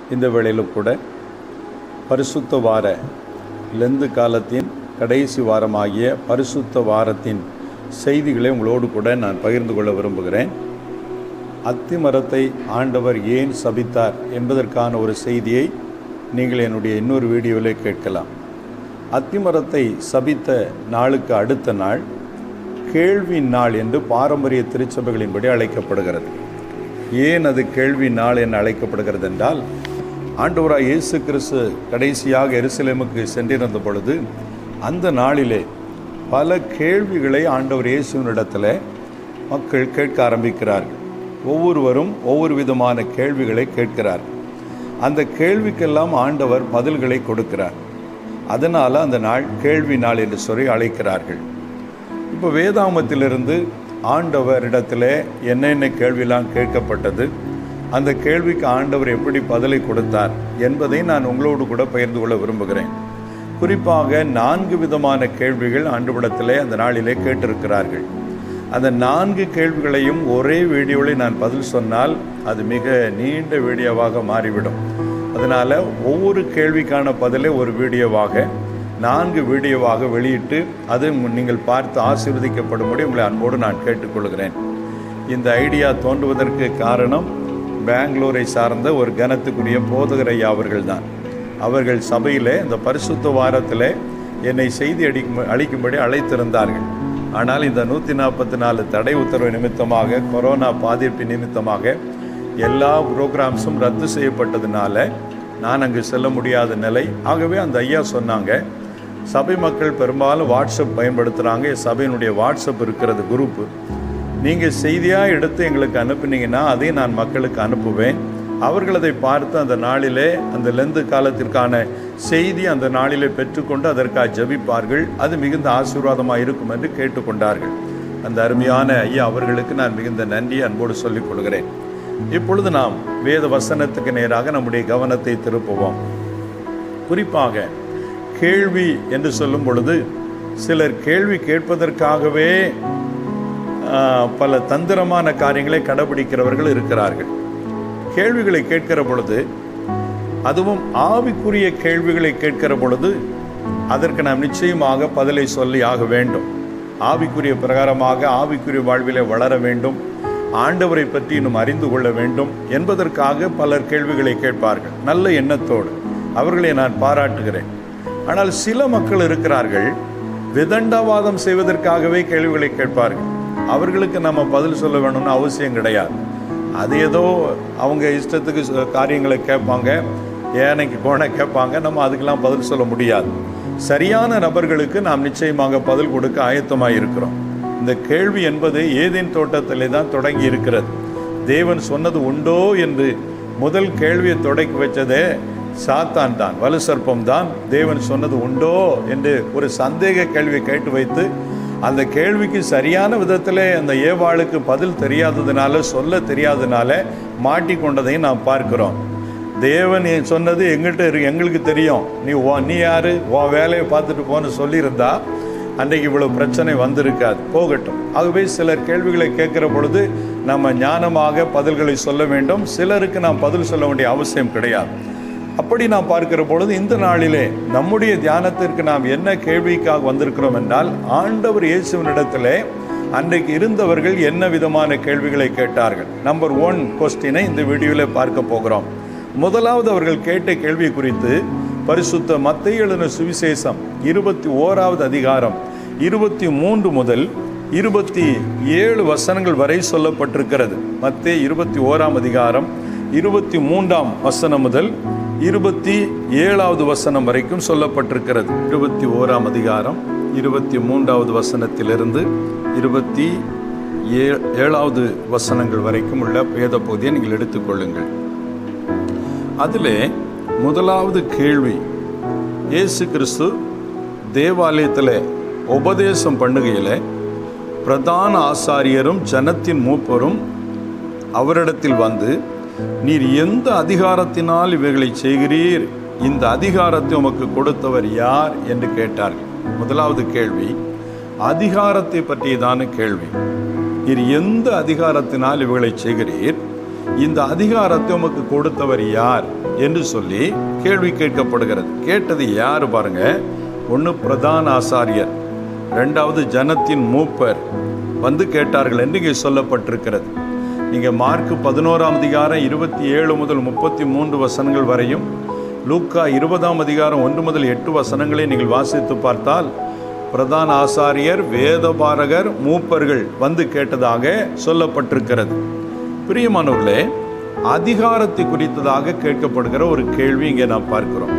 இந்த வேளையிலும் கூட பரிசுத்த வார லெந்து காலத்தின் கடைசி வாரமாகிய பரிசுத்த வாரத்தின் செய்திகளை உங்களோடு கூட நான் பகிர்ந்து கொள்ள விரும்புகிறேன் அத்திமரத்தை ஆண்டவர் ஏன் சபித்தார் என்பதற்கான ஒரு செய்தியை நீங்கள் என்னுடைய இன்னொரு வீடியோவில் கேட்கலாம் அத்திமரத்தை சபித்த நாளுக்கு அடுத்த நாள் கேள்வி நாள் என்று பாரம்பரிய திருச்சபைகளின்படி அழைக்கப்படுகிறது ஏன் அது கேள்வி நாள் என அழைக்கப்படுகிறது என்றால் ஆண்டவராய் இயேசு கிறிஸ்து கடைசியாக எருசலேமுக்கு சென்றிருந்த பொழுது அந்த நாளிலே பல கேள்விகளை ஆண்டவர் இயேசுவினிடத்தில் மக்கள் கேட்க ஆரம்பிக்கிறார்கள் ஒவ்வொருவரும் ஒவ்வொரு விதமான கேள்விகளை கேட்கிறார்கள் அந்த கேள்விக்கெல்லாம் ஆண்டவர் பதில்களை கொடுக்கிறார் அதனால் அந்த நாள் கேள்வி நாள் என்று சொல்லி அழைக்கிறார்கள் இப்போ வேதாமத்திலிருந்து ஆண்டவரிடத்தில் என்னென்ன கேள்வியெல்லாம் கேட்கப்பட்டது அந்த கேள்விக்கு ஆண்டவர் எப்படி பதிலை கொடுத்தார் என்பதை நான் உங்களோடு கூட பகிர்ந்து கொள்ள விரும்புகிறேன் குறிப்பாக நான்கு விதமான கேள்விகள் ஆண்டவரிடத்திலே அந்த நாளிலே கேட்டிருக்கிறார்கள் அந்த நான்கு கேள்விகளையும் ஒரே வீடியோவில் நான் பதில் சொன்னால் அது மிக நீண்ட வீடியோவாக மாறிவிடும் அதனால் ஒவ்வொரு கேள்விக்கான பதிலை ஒரு வீடியோவாக நான்கு வீடியோவாக வெளியிட்டு அது நீங்கள் பார்த்து ஆசீர்வதிக்கப்படும்படி உங்களை அன்போடு நான் கேட்டுக்கொள்கிறேன் இந்த ஐடியா தோன்றுவதற்கு காரணம் பெங்களூரை சார்ந்த ஒரு கனத்துக்குரிய போதகர் ஐயா அவர்கள்தான் அவர்கள் சபையில் இந்த பரிசுத்த வாரத்தில் என்னை செய்தி அடிக்கும் அளிக்கும்படி அழைத்திருந்தார்கள் ஆனால் இந்த நூற்றி நாற்பத்தி நாலு தடை உத்தரவு நிமித்தமாக கொரோனா பாதிப்பு நிமித்தமாக எல்லா ப்ரோக்ராம்ஸும் ரத்து செய்யப்பட்டதுனால நான் அங்கு செல்ல முடியாத நிலை ஆகவே அந்த ஐயா சொன்னாங்க சபை மக்கள் பெரும்பாலும் வாட்ஸ்அப் பயன்படுத்துகிறாங்க சபையினுடைய வாட்ஸ்அப் இருக்கிறது குரூப்பு நீங்கள் செய்தியாக எடுத்து எங்களுக்கு அனுப்புனீங்கன்னா அதையும் நான் மக்களுக்கு அனுப்புவேன் அவர்கள் அதை பார்த்து அந்த நாளிலே அந்த லெந்து காலத்திற்கான செய்தி அந்த நாளிலே பெற்றுக்கொண்டு அதற்காக ஜபிப்பார்கள் அது மிகுந்த ஆசீர்வாதமாக இருக்கும் என்று கேட்டுக்கொண்டார்கள் அந்த அருமையான ஐயா அவர்களுக்கு நான் மிகுந்த நன்றி அன்போடு சொல்லிக் கொள்கிறேன் இப்பொழுது நாம் வேத வசனத்துக்கு நேராக நம்முடைய கவனத்தை திருப்புவோம் குறிப்பாக கேள்வி என்று சொல்லும் பொழுது சிலர் கேள்வி கேட்பதற்காகவே பல தந்திரமான காரியங்களை கடைபிடிக்கிறவர்கள் இருக்கிறார்கள் கேள்விகளை கேட்கிற பொழுது அதுவும் ஆவிக்குரிய கேள்விகளை கேட்கிற பொழுது அதற்கு நாம் நிச்சயமாக பதிலை சொல்லி ஆக வேண்டும் ஆவிக்குரிய பிரகாரமாக ஆவிக்குரிய வாழ்விலே வளர வேண்டும் ஆண்டவரை பற்றி இன்னும் அறிந்து கொள்ள வேண்டும் என்பதற்காக பலர் கேள்விகளை கேட்பார்கள் நல்ல எண்ணத்தோடு அவர்களை நான் பாராட்டுகிறேன் ஆனால் சில மக்கள் இருக்கிறார்கள் விதண்டாவாதம் செய்வதற்காகவே கேள்விகளை கேட்பார்கள் அவர்களுக்கு நம்ம பதில் சொல்ல வேணும்னு அவசியம் கிடையாது அது ஏதோ அவங்க இஷ்டத்துக்கு காரியங்களை கேட்பாங்க ஏனைக்கு கோண கேட்பாங்க நம்ம அதுக்கெல்லாம் பதில் சொல்ல முடியாது சரியான நபர்களுக்கு நாம் நிச்சயமாக பதில் கொடுக்க ஆயத்தமாக இருக்கிறோம் இந்த கேள்வி என்பது ஏதேன் தோட்டத்திலே தான் தொடங்கி இருக்கிறது தேவன் சொன்னது உண்டோ என்று முதல் கேள்வியை தொடக்கி வச்சதே சாத்தான் தான் வலு சர்ப்பம் தான் தேவன் சொன்னது உண்டோ என்று ஒரு சந்தேக கேள்வியை கேட்டு வைத்து அந்த கேள்விக்கு சரியான விதத்தில் அந்த ஏவாளுக்கு பதில் தெரியாததுனால சொல்ல தெரியாததுனால மாட்டிக்கொண்டதையும் நாம் பார்க்கிறோம் தேவன் சொன்னது எங்கிட்ட இருக்கு எங்களுக்கு தெரியும் நீ ஓ நீ யாரு உன் வேலையை பார்த்துட்டு போன்னு சொல்லியிருந்தா அன்றைக்கு இவ்வளவு பிரச்சனை வந்திருக்காது போகட்டும் ஆகவே சிலர் கேள்விகளை கேட்கிற பொழுது நம்ம ஞானமாக பதில்களை சொல்ல வேண்டும் சிலருக்கு நாம் பதில் சொல்ல வேண்டிய அவசியம் கிடையாது அப்படி நாம் பார்க்கிற பொழுது இந்த நாளிலே நம்முடைய தியானத்திற்கு நாம் என்ன கேள்விக்காக வந்திருக்கிறோம் என்றால் ஆண்டவர் இயேசுவனிடத்திலே அன்றைக்கு இருந்தவர்கள் என்ன விதமான கேள்விகளை கேட்டார்கள் நம்பர் ஒன் கொஸ்டினை இந்த வீடியோவில் பார்க்க போகிறோம் முதலாவது அவர்கள் கேட்ட கேள்வி குறித்து பரிசுத்த மத்திய எழுதின சுவிசேஷம் இருபத்தி ஓராவது அதிகாரம் இருபத்தி மூன்று முதல் இருபத்தி ஏழு வசனங்கள் வரை சொல்லப்பட்டிருக்கிறது மத்திய இருபத்தி ஓராம் அதிகாரம் இருபத்தி மூன்றாம் வசனம் முதல் இருபத்தி ஏழாவது வசனம் வரைக்கும் சொல்லப்பட்டிருக்கிறது இருபத்தி ஓராம் அதிகாரம் இருபத்தி மூன்றாவது வசனத்திலிருந்து இருபத்தி ஏ ஏழாவது வசனங்கள் வரைக்கும் உள்ள வேத பகுதியை நீங்கள் எடுத்துக்கொள்ளுங்கள் அதில் முதலாவது கேள்வி இயேசு கிறிஸ்து தேவாலயத்தில் உபதேசம் பண்ணுகையில் பிரதான ஆசாரியரும் ஜனத்தின் மூப்பரும் அவரிடத்தில் வந்து நீர் எந்த அதிகாரத்தினால் இவைகளை செய்கிறீர் இந்த அதிகாரத்தை உமக்கு கொடுத்தவர் யார் என்று கேட்டார்கள் முதலாவது கேள்வி அதிகாரத்தை பற்றியதான கேள்வி நீர் எந்த அதிகாரத்தினால் இவைகளை செய்கிறீர் இந்த அதிகாரத்தை உமக்கு கொடுத்தவர் யார் என்று சொல்லி கேள்வி கேட்கப்படுகிறது கேட்டது யார் பாருங்க ஒன்று பிரதான ஆசாரியர் ரெண்டாவது ஜனத்தின் மூப்பர் வந்து கேட்டார்கள் என்று இங்கே சொல்லப்பட்டிருக்கிறது நீங்கள் மார்க் பதினோராம் அதிகாரம் இருபத்தி ஏழு முதல் முப்பத்தி மூன்று வசனங்கள் வரையும் லூக்கா இருபதாம் அதிகாரம் ஒன்று முதல் எட்டு வசனங்களை நீங்கள் வாசித்து பார்த்தால் பிரதான ஆசாரியர் வேதபாரகர் மூப்பர்கள் வந்து கேட்டதாக சொல்லப்பட்டிருக்கிறது பிரியமானவர்களே அதிகாரத்தை குறித்ததாக கேட்கப்படுகிற ஒரு கேள்வி இங்கே நாம் பார்க்கிறோம்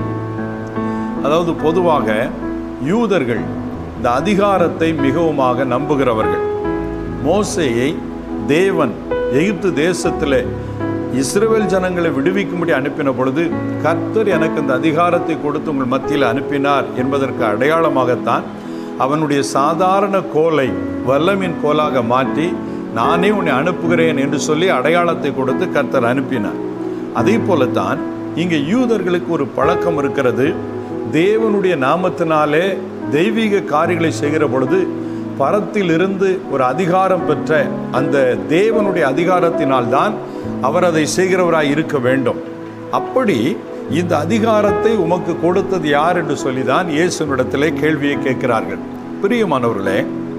அதாவது பொதுவாக யூதர்கள் இந்த அதிகாரத்தை மிகவுமாக நம்புகிறவர்கள் மோசேயை தேவன் எகிப்து தேசத்தில் இஸ்ரவேல் ஜனங்களை விடுவிக்கும்படி அனுப்பின பொழுது கர்த்தர் எனக்கு இந்த அதிகாரத்தை கொடுத்து உங்கள் மத்தியில் அனுப்பினார் என்பதற்கு அடையாளமாகத்தான் அவனுடைய சாதாரண கோலை வல்லமின் கோலாக மாற்றி நானே உன்னை அனுப்புகிறேன் என்று சொல்லி அடையாளத்தை கொடுத்து கர்த்தர் அனுப்பினார் அதே போலத்தான் இங்கே யூதர்களுக்கு ஒரு பழக்கம் இருக்கிறது தேவனுடைய நாமத்தினாலே தெய்வீக காரியங்களை செய்கிற பொழுது பரத்திலிருந்து ஒரு அதிகாரம் பெற்ற அந்த தேவனுடைய அதிகாரத்தினால்தான் அவர் அதை செய்கிறவராய் இருக்க வேண்டும் அப்படி இந்த அதிகாரத்தை உமக்கு கொடுத்தது யார் என்று சொல்லிதான் இயேசுனிடத்திலே கேள்வியை கேட்கிறார்கள் பிரியமானவர்களே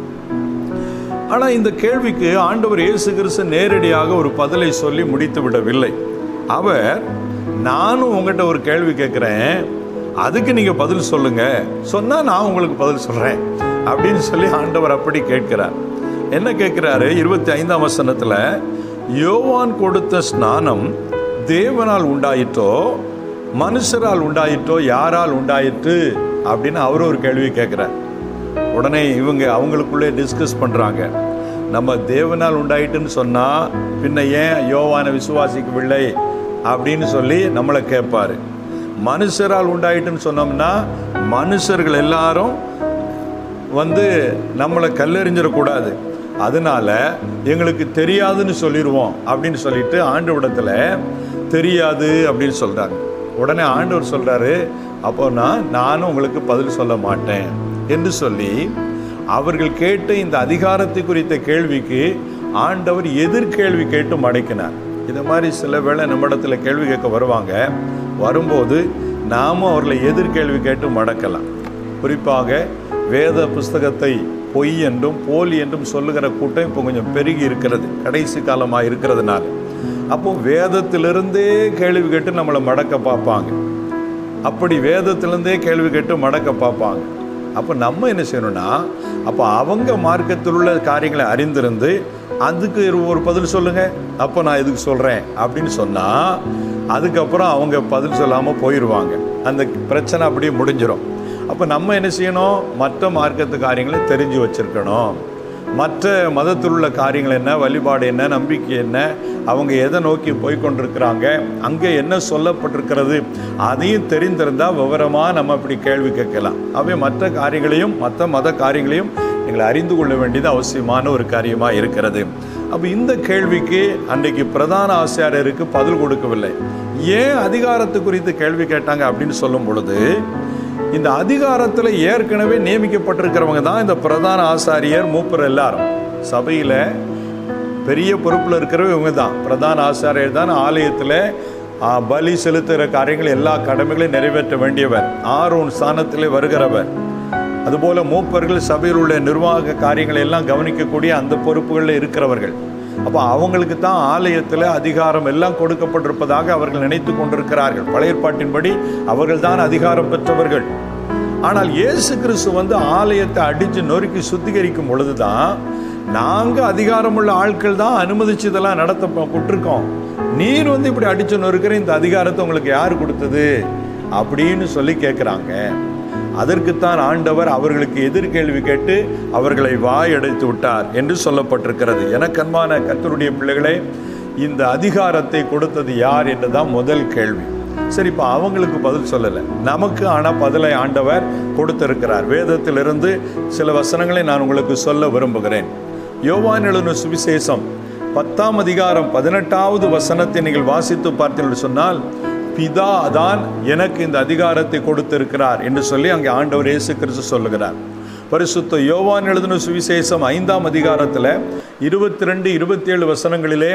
ஆனால் இந்த கேள்விக்கு ஆண்டவர் இயேசு கிறிஸ்து நேரடியாக ஒரு பதிலை சொல்லி முடித்து விடவில்லை அவர் நானும் உங்ககிட்ட ஒரு கேள்வி கேட்குறேன் அதுக்கு நீங்கள் பதில் சொல்லுங்க சொன்னால் நான் உங்களுக்கு பதில் சொல்கிறேன் அப்படின்னு சொல்லி ஆண்டவர் அப்படி கேட்கிறார் என்ன கேட்குறாரு இருபத்தி ஐந்தாம் வசனத்தில் யோவான் கொடுத்த ஸ்நானம் தேவனால் உண்டாயிற்றோ மனுஷரால் உண்டாயிற்றோ யாரால் உண்டாயிற்று அப்படின்னு அவர் ஒரு கேள்வி கேட்குறார் உடனே இவங்க அவங்களுக்குள்ளே டிஸ்கஸ் பண்ணுறாங்க நம்ம தேவனால் உண்டாயிட்டுன்னு சொன்னால் பின்ன ஏன் யோவானை விசுவாசிக்கவில்லை அப்படின்னு சொல்லி நம்மளை கேட்பாரு மனுஷரால் உண்டாயிட்டுன்னு சொன்னோம்னா மனுஷர்கள் எல்லாரும் வந்து நம்மளை கல்லெறிஞ்சிடக்கூடாது அதனால எங்களுக்கு தெரியாதுன்னு சொல்லிடுவோம் அப்படின்னு சொல்லிட்டு ஆண்டவரிடத்துல தெரியாது அப்படின்னு சொல்கிறாங்க உடனே ஆண்டவர் சொல்கிறாரு அப்போ நான் நானும் உங்களுக்கு பதில் சொல்ல மாட்டேன் என்று சொல்லி அவர்கள் கேட்ட இந்த அதிகாரத்தை குறித்த கேள்விக்கு ஆண்டவர் எதிர்கேள்வி கேட்டு மடக்கினார் இது மாதிரி சில வேளை நம்மிடத்துல கேள்வி கேட்க வருவாங்க வரும்போது நாமும் அவர்களை எதிர்கேள்வி கேட்டு மடக்கலாம் குறிப்பாக வேத புஸ்தகத்தை பொய் என்றும் போலி என்றும் சொல்லுகிற கூட்டம் இப்போ கொஞ்சம் பெருகி இருக்கிறது கடைசி காலமாக இருக்கிறதுனால அப்போ வேதத்திலிருந்தே கேள்வி கேட்டு நம்மளை மடக்க பார்ப்பாங்க அப்படி வேதத்திலிருந்தே கேள்வி கேட்டு மடக்க பார்ப்பாங்க அப்போ நம்ம என்ன செய்யணும்னா அப்போ அவங்க மார்க்கத்தில் உள்ள காரியங்களை அறிந்திருந்து அதுக்கு ஒரு பதில் சொல்லுங்க அப்போ நான் இதுக்கு சொல்கிறேன் அப்படின்னு சொன்னால் அதுக்கப்புறம் அவங்க பதில் சொல்லாமல் போயிடுவாங்க அந்த பிரச்சனை அப்படியே முடிஞ்சிடும் அப்போ நம்ம என்ன செய்யணும் மற்ற மார்க்கத்து காரியங்களை தெரிஞ்சு வச்சிருக்கணும் மற்ற மதத்தில் உள்ள காரியங்கள் என்ன வழிபாடு என்ன நம்பிக்கை என்ன அவங்க எதை நோக்கி போய் கொண்டிருக்கிறாங்க அங்கே என்ன சொல்லப்பட்டிருக்கிறது அதையும் தெரிந்திருந்தால் விவரமாக நம்ம இப்படி கேள்வி கேட்கலாம் அவை மற்ற காரியங்களையும் மற்ற மத காரியங்களையும் எங்களை அறிந்து கொள்ள வேண்டியது அவசியமான ஒரு காரியமாக இருக்கிறது அப்போ இந்த கேள்விக்கு அன்றைக்கு பிரதான ஆசிரியருக்கு பதில் கொடுக்கவில்லை ஏன் அதிகாரத்து குறித்து கேள்வி கேட்டாங்க அப்படின்னு சொல்லும் பொழுது இந்த அதிகாரத்தில் ஏற்கனவே நியமிக்கப்பட்டிருக்கிறவங்க தான் இந்த பிரதான ஆசாரியர் மூப்பர் எல்லாரும் சபையில் பெரிய பொறுப்பில் இருக்கிறவங்க இவங்க தான் பிரதான ஆசாரியர் தான் ஆலயத்தில் ஆ, பலி செலுத்துகிற காரியங்கள் எல்லா கடமைகளையும் நிறைவேற்ற வேண்டியவர் ஆரோன் ஸ்தானத்திலே வருகிறவர் அதுபோல மூப்பர்கள் சபையில் உள்ள நிர்வாக காரியங்களை எல்லாம் கவனிக்கக்கூடிய அந்த பொறுப்புகளில் இருக்கிறவர்கள் அப்போ அவங்களுக்கு தான் ஆலயத்தில் அதிகாரம் எல்லாம் கொடுக்கப்பட்டிருப்பதாக அவர்கள் நினைத்து கொண்டிருக்கிறார்கள் பழைய ஏற்பாட்டின்படி அவர்கள் தான் அதிகாரம் பெற்றவர்கள் ஆனால் இயேசு கிறிஸ்து வந்து ஆலயத்தை அடித்து நொறுக்கி சுத்திகரிக்கும் பொழுது தான் நாங்கள் அதிகாரமுள்ள ஆட்கள் தான் அனுமதிச்சு இதெல்லாம் நடத்த விட்டுருக்கோம் நீர் வந்து இப்படி அடிச்சு நொறுக்கிற இந்த அதிகாரத்தை உங்களுக்கு யார் கொடுத்தது அப்படின்னு சொல்லி கேட்குறாங்க அதற்குத்தான் ஆண்டவர் அவர்களுக்கு எதிர்கேள்வி கேட்டு அவர்களை வாய் அடைத்து விட்டார் என்று சொல்லப்பட்டிருக்கிறது எனக்கன்பான கர்த்தருடைய பிள்ளைகளே இந்த அதிகாரத்தை கொடுத்தது யார் என்றுதான் முதல் கேள்வி சரி இப்போ அவங்களுக்கு பதில் சொல்லலை நமக்கு ஆனால் பதிலை ஆண்டவர் கொடுத்திருக்கிறார் வேதத்திலிருந்து சில வசனங்களை நான் உங்களுக்கு சொல்ல விரும்புகிறேன் யோவான் எழுதின சுவிசேஷம் பத்தாம் அதிகாரம் பதினெட்டாவது வசனத்தை நீங்கள் வாசித்து பார்த்தீர்கள் சொன்னால் பிதா தான் எனக்கு இந்த அதிகாரத்தை கொடுத்திருக்கிறார் என்று சொல்லி அங்கே ஆண்டவர் இயேசு கிறிஸ்து சொல்லுகிறார் பரிசுத்த யோவான் எழுதின சுவிசேஷம் ஐந்தாம் அதிகாரத்தில் இருபத்தி ரெண்டு இருபத்தி ஏழு வசனங்களிலே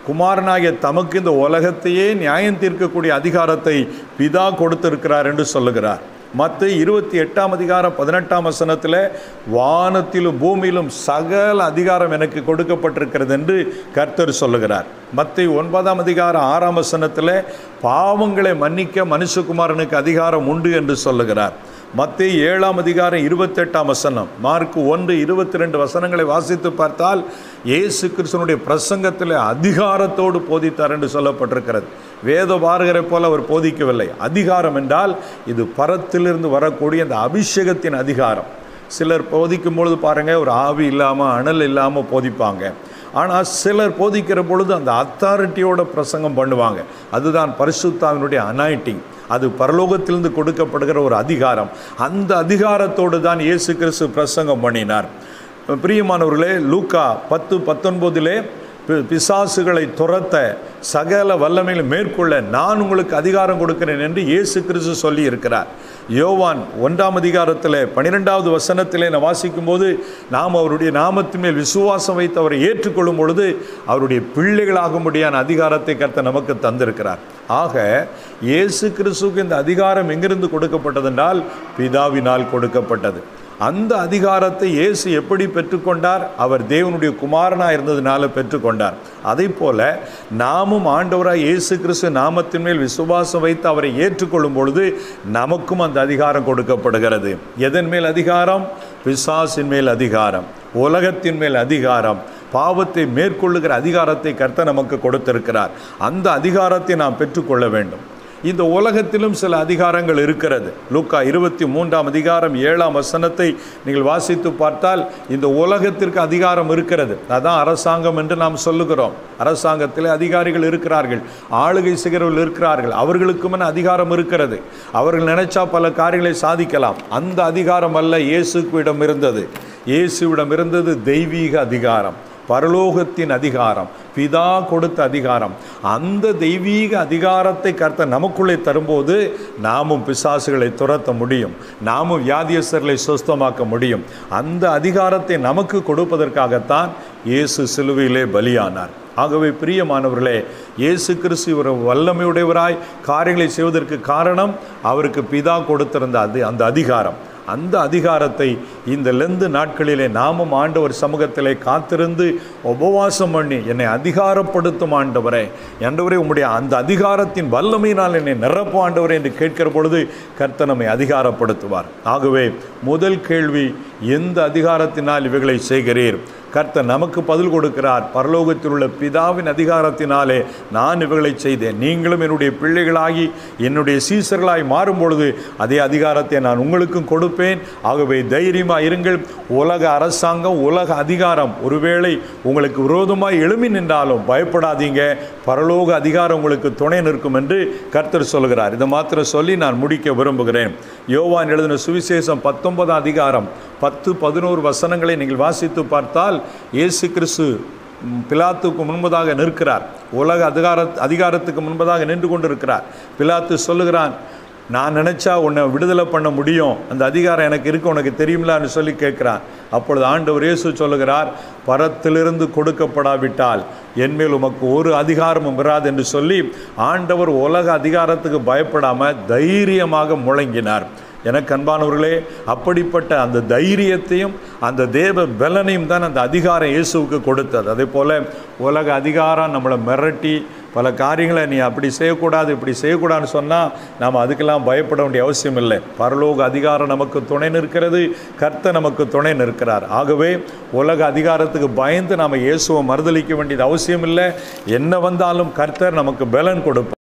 குமாரனாகிய தமக்கு இந்த உலகத்தையே நியாயம் தீர்க்கக்கூடிய அதிகாரத்தை பிதா கொடுத்திருக்கிறார் என்று சொல்லுகிறார் மற்ற இருபத்தி எட்டாம் அதிகாரம் பதினெட்டாம் வசனத்தில் வானத்திலும் பூமியிலும் சகல அதிகாரம் எனக்கு கொடுக்கப்பட்டிருக்கிறது என்று கர்த்தர் சொல்லுகிறார் மற்ற ஒன்பதாம் அதிகாரம் ஆறாம் வசனத்தில் பாவங்களை மன்னிக்க மனுஷகுமாரனுக்கு அதிகாரம் உண்டு என்று சொல்லுகிறார் மத்திய ஏழாம் அதிகாரம் இருபத்தெட்டாம் வசனம் மார்க் ஒன்று இருபத்தி ரெண்டு வசனங்களை வாசித்து பார்த்தால் இயேசு கிறிஸ்தனுடைய பிரசங்கத்தில் அதிகாரத்தோடு போதித்தார் என்று சொல்லப்பட்டிருக்கிறது வேத பாரகரை போல அவர் போதிக்கவில்லை அதிகாரம் என்றால் இது பரத்திலிருந்து வரக்கூடிய அந்த அபிஷேகத்தின் அதிகாரம் சிலர் போதிக்கும் பொழுது பாருங்க ஒரு ஆவி இல்லாமல் அனல் இல்லாமல் போதிப்பாங்க ஆனால் சிலர் போதிக்கிற பொழுது அந்த அத்தாரிட்டியோட பிரசங்கம் பண்ணுவாங்க அதுதான் பரிசுத்தாவினுடைய அனாயிட்டிங் அது பரலோகத்திலிருந்து கொடுக்கப்படுகிற ஒரு அதிகாரம் அந்த அதிகாரத்தோடு தான் இயேசு கிறிஸ்து பிரசங்கம் பண்ணினார் பிரியமானவர்களே லூக்கா பத்து பத்தொன்பதிலே பி- பிசாசுகளை துரத்த சகல வல்லமையில் மேற்கொள்ள நான் உங்களுக்கு அதிகாரம் கொடுக்கிறேன் என்று இயேசு கிறிஸ்து சொல்லி இருக்கிறார் யோவான் ஒன்றாம் அதிகாரத்தில் பன்னிரெண்டாவது வசனத்திலே நான் வாசிக்கும்போது நாம் அவருடைய நாமத்தின் மேல் விசுவாசம் வைத்து அவரை ஏற்றுக்கொள்ளும் பொழுது அவருடைய பிள்ளைகளாகும்படியான அதிகாரத்தை கர்த்தர் நமக்கு தந்திருக்கிறார் ஆக இயேசு கிறிஸ்துவுக்கு இந்த அதிகாரம் எங்கிருந்து கொடுக்கப்பட்டதென்றால் பிதாவினால் கொடுக்கப்பட்டது அந்த அதிகாரத்தை இயேசு எப்படி பெற்றுக்கொண்டார் அவர் தேவனுடைய குமாரனாக இருந்ததுனால பெற்றுக்கொண்டார் அதே போல நாமும் ஆண்டவராக இயேசு கிறிஸ்து நாமத்தின் மேல் விசுவாசம் வைத்து அவரை ஏற்றுக்கொள்ளும் பொழுது நமக்கும் அந்த அதிகாரம் கொடுக்கப்படுகிறது எதன் மேல் அதிகாரம் பிசாசின் மேல் அதிகாரம் உலகத்தின் மேல் அதிகாரம் பாவத்தை மேற்கொள்ளுகிற அதிகாரத்தை கர்த்தர் நமக்கு கொடுத்திருக்கிறார் அந்த அதிகாரத்தை நாம் பெற்றுக்கொள்ள வேண்டும் இந்த உலகத்திலும் சில அதிகாரங்கள் இருக்கிறது லூக்கா இருபத்தி மூன்றாம் அதிகாரம் ஏழாம் வசனத்தை நீங்கள் வாசித்து பார்த்தால் இந்த உலகத்திற்கு அதிகாரம் இருக்கிறது அதான் அரசாங்கம் என்று நாம் சொல்லுகிறோம் அரசாங்கத்தில் அதிகாரிகள் இருக்கிறார்கள் ஆளுகை செய்கிறவர்கள் இருக்கிறார்கள் அவர்களுக்கும் அதிகாரம் இருக்கிறது அவர்கள் நினைச்சா பல காரியங்களை சாதிக்கலாம் அந்த அதிகாரம் அல்ல இயேசுவிடம் இருந்தது இயேசுவிடம் இருந்தது தெய்வீக அதிகாரம் பரலோகத்தின் அதிகாரம் பிதா கொடுத்த அதிகாரம் அந்த தெய்வீக அதிகாரத்தை கர்த்தர் நமக்குள்ளே தரும்போது நாமும் பிசாசுகளை துரத்த முடியும் நாமும் வியாதியஸ்தர்களை சுஸ்தமாக்க முடியும் அந்த அதிகாரத்தை நமக்கு கொடுப்பதற்காகத்தான் இயேசு சிலுவையிலே பலியானார் ஆகவே பிரியமானவர்களே இயேசு கிறிஸ்து ஒரு வல்லமையுடையவராய் காரியங்களை செய்வதற்கு காரணம் அவருக்கு பிதா கொடுத்திருந்த அது அந்த அதிகாரம் அந்த அதிகாரத்தை இந்த லெந்து நாட்களிலே நாமும் ஆண்டவர் சமூகத்திலே காத்திருந்து உபவாசம் பண்ணி என்னை அதிகாரப்படுத்தும் ஆண்டவரே ஆண்டவரே உம்முடைய அந்த அதிகாரத்தின் வல்லமையினால் என்னை நிரப்பும் ஆண்டவரே என்று கேட்கிற பொழுது கர்த்தர் நம்மை அதிகாரப்படுத்துவார் ஆகவே முதல் கேள்வி எந்த அதிகாரத்தினால் இவைகளை செய்கிறீர் கர்த்தர் நமக்கு பதில் கொடுக்கிறார் பரலோகத்தில் உள்ள பிதாவின் அதிகாரத்தினாலே நான் இவைகளை செய்தேன் நீங்களும் என்னுடைய பிள்ளைகளாகி என்னுடைய சீசர்களாய் மாறும் பொழுது அதே அதிகாரத்தை நான் உங்களுக்கும் கொடுப்பேன் ஆகவே தைரியமாக இருங்கள் உலக அரசாங்கம் உலக அதிகாரம் ஒருவேளை உங்களுக்கு விரோதமாய் எழுமி நின்றாலும் பயப்படாதீங்க பரலோக அதிகாரம் உங்களுக்கு துணை நிற்கும் என்று கர்த்தர் சொல்கிறார் இதை மாத்திரம் சொல்லி நான் முடிக்க விரும்புகிறேன் யோவான் எழுதின சுவிசேஷம் பத்தொன்பதாம் அதிகாரம் பத்து பதினோரு வசனங்களை நீங்கள் வாசித்து பார்த்தால் இயேசு கிறிஸ்து ம், பிலாத்துக்கு முன்பதாக நிற்கிறார் உலக அதிகார அதிகாரத்துக்கு முன்பதாக நின்று கொண்டிருக்கிறார் பிலாத்து சொல்லுகிறான் நான் நினச்சா உன்னை விடுதலை பண்ண முடியும் அந்த அதிகாரம் எனக்கு இருக்கு உனக்கு தெரியுமிலான்னு சொல்லி கேட்குறான் அப்பொழுது ஆண்டவர் இயேசு சொல்லுகிறார் பரத்திலிருந்து கொடுக்கப்படாவிட்டால் என்மேல் உமக்கு ஒரு அதிகாரமும் வராது என்று சொல்லி ஆண்டவர் உலக அதிகாரத்துக்கு பயப்படாமல் தைரியமாக முழங்கினார் எனக்கு அன்பானவர்களே அப்படிப்பட்ட அந்த தைரியத்தையும் அந்த தேவ பலனையும் தான் அந்த அதிகாரம் இயேசுவுக்கு கொடுத்தது அதே போல் உலக அதிகாரம் நம்மளை மிரட்டி பல காரியங்களை நீ அப்படி செய்யக்கூடாது இப்படி செய்யக்கூடாதுன்னு சொன்னால் நாம் அதுக்கெல்லாம் பயப்பட வேண்டிய அவசியம் இல்லை பரலோக அதிகாரம் நமக்கு துணை நிற்கிறது கர்த்தர் நமக்கு துணை நிற்கிறார் ஆகவே உலக அதிகாரத்துக்கு பயந்து நாம் இயேசுவை மறுதளிக்க வேண்டியது அவசியம் இல்லை என்ன வந்தாலும் கர்த்தர் நமக்கு பலன் கொடுப்பார்